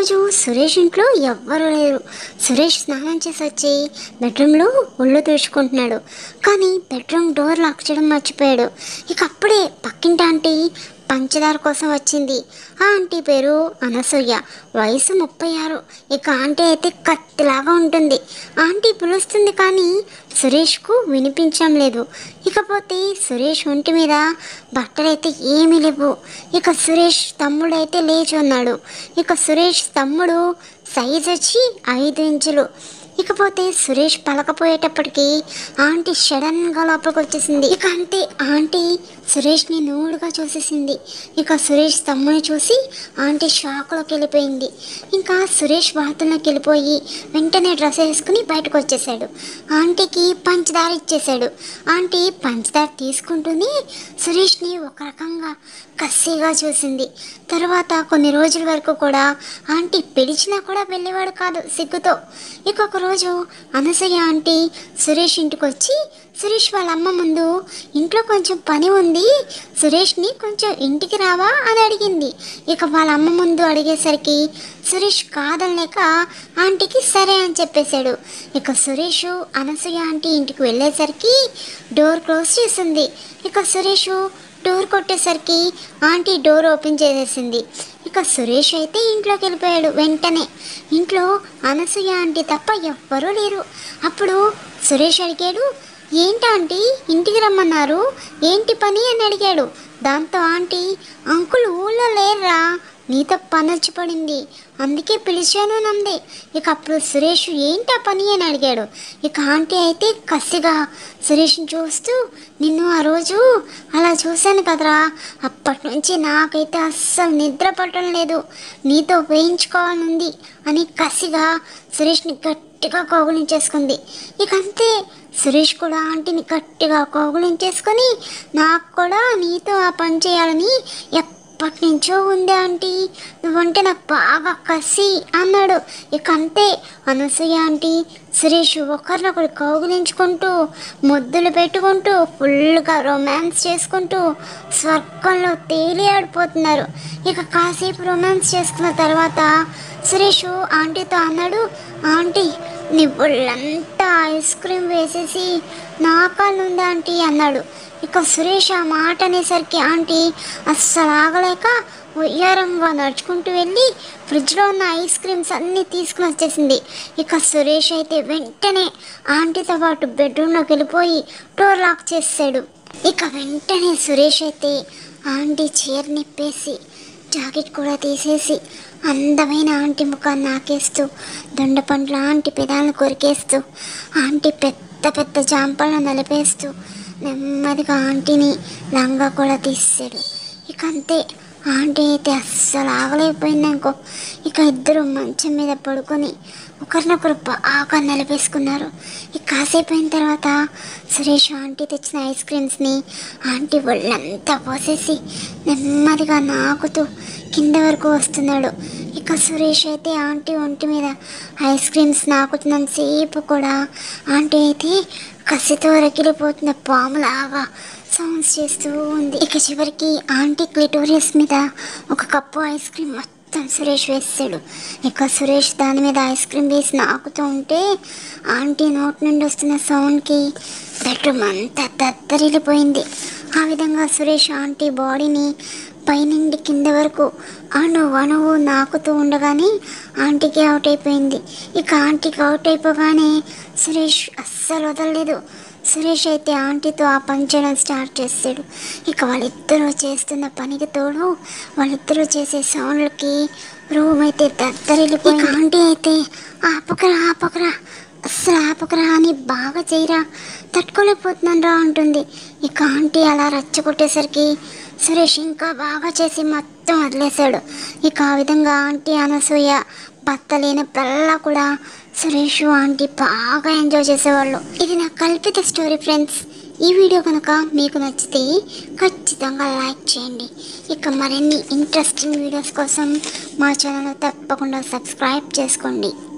ఒకరోజు సురేష్ ఇంట్లో ఎవ్వరూ లేరు సురేష్ స్నానం చేసి వచ్చి బెడ్రూమ్లో ఒళ్ళు తుడుచుకుంటున్నాడు కానీ బెడ్రూమ్ డోర్ లాక్ చేయడం మర్చిపోయాడు ఇక అప్పుడే పక్కింటి ఆంటీ పంచదార కోసం వచ్చింది ఆ ఆంటీ పేరు అనసూయ వయసు ముప్పై ఆరు ఇక ఆంటీ అయితే కత్తిలాగా ఉంటుంది ఆంటీ పిలుస్తుంది కానీ సురేష్కు వినిపించడం లేదు ఇకపోతే సురేష్ ఒంటి మీద బట్టలైతే ఏమీ లేవు ఇక సురేష్ తమ్ముడు అయితే లేచి ఉన్నాడు ఇక సురేష్ తమ్ముడు సైజ్ వచ్చి ఐదు ఇంచులు ఇకపోతే సురేష్ పలకపోయేటప్పటికి ఆంటీ సడన్గా లోపలికి వచ్చేసింది ఇక అంతే ఆంటీ సురేష్ని నూడుగా చూసేసింది ఇక సురేష్ తమ్ముని చూసి ఆంటీ షాక్లోకి వెళ్ళిపోయింది ఇంకా సురేష్ బాత్రూంలోకి వెళ్ళిపోయి వెంటనే డ్రెస్ వేసుకుని బయటకు వచ్చేసాడు ఆంటీకి పంచదార ఇచ్చేసాడు ఆంటీ పంచదార తీసుకుంటూనే సురేష్ని ఒక రకంగా కసిగా చూసింది తర్వాత కొన్ని రోజుల వరకు కూడా ఆంటీ పిలిచినా కూడా వెళ్ళేవాడు కాదు సిగ్గుతో ఇక ఒక రోజు అనసూయ ఆంటీ సురేష్ ఇంటికి వచ్చి సురేష్ వాళ్ళ అమ్మ ముందు ఇంట్లో కొంచెం పని ఉంది సురేష్ని కొంచెం ఇంటికి రావా అని అడిగింది ఇక వాళ్ళ అమ్మ ముందు అడిగేసరికి సురేష్ కాదనలేక ఆంటీకి సరే అని చెప్పేశాడు ఇక సురేష్ అనసూయ ఆంటీ ఇంటికి వెళ్ళేసరికి డోర్ క్లోజ్ చేసింది ఇక సురేష్ డోర్ కొట్టేసరికి ఆంటీ డోర్ ఓపెన్ చేసేసింది ఇక సురేష్ అయితే ఇంట్లోకి వెళ్ళిపోయాడు వెంటనే ఇంట్లో అనసూయ ఆంటీ తప్ప ఎవ్వరూ లేరు అప్పుడు సురేష్ అడిగాడు ఏంటి ఆంటీ ఇంటికి రమ్మన్నారు ఏంటి పని అని అడిగాడు దాంతో ఆంటీ అంకుల్ ఊళ్ళో లేరురా నీతో పని వచ్చి పడింది అందుకే పిలిచాను నంది ఇక అప్పుడు సురేష్ ఏంటా పని అని అడిగాడు ఇక ఆంటీ అయితే కసిగా సురేష్ని చూస్తూ నిన్ను ఆ రోజు అలా చూశాను కదరా అప్పటి నుంచి నాకైతే అస్సలు నిద్ర పట్టడం లేదు నీతో వేయించుకోవాలనుంది అని కసిగా సురేష్ని గట్టిగా కౌగులించేసుకుంది ఇక అంతే సురేష్ కూడా ఆంటీని గట్టిగా కౌగులించేసుకొని నాకు కూడా నీతో ఆ పని చేయాలని ఎప్పటి నుంచో ఉంది ఆంటీ నువ్వంటే నాకు బాగా కసి అన్నాడు ఇక అంతే అనసూయ ఆంటీ సురేష్ ఒకరినొకరు కౌగులించుకుంటూ ముద్దులు పెట్టుకుంటూ ఫుల్గా రొమాన్స్ చేసుకుంటూ స్వర్గంలో తేలి ఆడిపోతున్నారు ఇక కాసేపు రొమాన్స్ చేసుకున్న తర్వాత సురేష్ ఆంటీతో అన్నాడు ఆంటీ నీ ఒళ్ళంతా ఐస్ క్రీమ్ వేసేసి నా కాళ్ళు ఉంది ఆంటీ అన్నాడు ఇక సురేష్ ఆ మాట అనేసరికి ఆంటీ అస్సలు ఆగలేక ఉయ్యారంగా నడుచుకుంటూ వెళ్ళి ఫ్రిడ్జ్లో ఉన్న ఐస్ క్రీమ్స్ అన్నీ తీసుకుని వచ్చేసింది ఇక సురేష్ అయితే వెంటనే ఆంటీతో పాటు బెడ్రూమ్లోకి వెళ్ళిపోయి డోర్ లాక్ చేసాడు ఇక వెంటనే సురేష్ అయితే ఆంటీ చీర నిప్పేసి జాకెట్ కూడా తీసేసి అందమైన ఆంటీ ముఖాన్ని నాకేస్తూ దొండపండ్ల ఆంటీ పెదాలను కొరికేస్తూ ఆంటీ పెద్ద పెద్ద జాంపలను నలిపేస్తూ నెమ్మదిగా ఆంటీని లంగా కూడా తీసాడు ఇక అంతే ఆంటీ అయితే అస్సలు ఆగలేకపోయింది అనుకో ఇక ఇద్దరు మంచం మీద పడుకొని ఒకరినొకరు బాగా నిలబేసుకున్నారు ఇక కాసేపు అయిన తర్వాత సురేష్ ఆంటీ తెచ్చిన ఐస్ క్రీమ్స్ని ఆంటీ ఒళ్ళంతా పోసేసి నెమ్మదిగా నాకుతూ కింద వరకు వస్తున్నాడు ఇక సురేష్ అయితే ఆంటీ ఒంటి మీద ఐస్ క్రీమ్స్ నాకుతున్నంతసేపు కూడా ఆంటీ అయితే కసితో రగిలిపోతున్న పాములాగా సౌండ్స్ చేస్తూ ఉంది ఇక చివరికి ఆంటీ క్లిటోరియస్ మీద ఒక కప్పు ఐస్ క్రీమ్ మొత్తం సురేష్ వేసాడు ఇక సురేష్ దాని మీద ఐస్ క్రీమ్ వేసి నాకుతూ ఉంటే ఆంటీ నోట్ నుండి వస్తున్న సౌండ్కి బెడ్రూమ్ అంతా దద్దరిల్లిపోయింది ఆ విధంగా సురేష్ ఆంటీ బాడీని పైనుండి కింద వరకు అణువు అణువు నాకుతూ ఉండగానే ఆంటీకి అవుట్ అయిపోయింది ఇక ఆంటీకి అవుట్ అయిపోగానే సురేష్ అస్సలు వదలలేదు సురేష్ అయితే ఆంటీతో ఆ పని చేయడం స్టార్ట్ చేస్తాడు ఇక వాళ్ళిద్దరూ చేస్తున్న పనికి తోడు వాళ్ళిద్దరూ చేసే సౌండ్లకి రూమ్ అయితే దద్దరిల్లిపోయి ఆంటీ అయితే ఆపకరా ఆపకరా అస్సలు ఆపకరా అని బాగా చేయరా తట్టుకోలేకపోతున్నాను రా అంటుంది ఇక ఆంటీ అలా రెచ్చగొట్టేసరికి సురేష్ ఇంకా బాగా చేసి మొత్తం వదిలేశాడు ఇక ఆ విధంగా ఆంటీ అనసూయ భర్త లేనప్పుడల్లా కూడా సురేష్ ఆంటీ బాగా ఎంజాయ్ చేసేవాళ్ళు ఇది నా కల్పిత స్టోరీ ఫ్రెండ్స్ ఈ వీడియో కనుక మీకు నచ్చితే ఖచ్చితంగా లైక్ చేయండి ఇక మరిన్ని ఇంట్రెస్టింగ్ వీడియోస్ కోసం మా ఛానల్ తప్పకుండా సబ్స్క్రైబ్ చేసుకోండి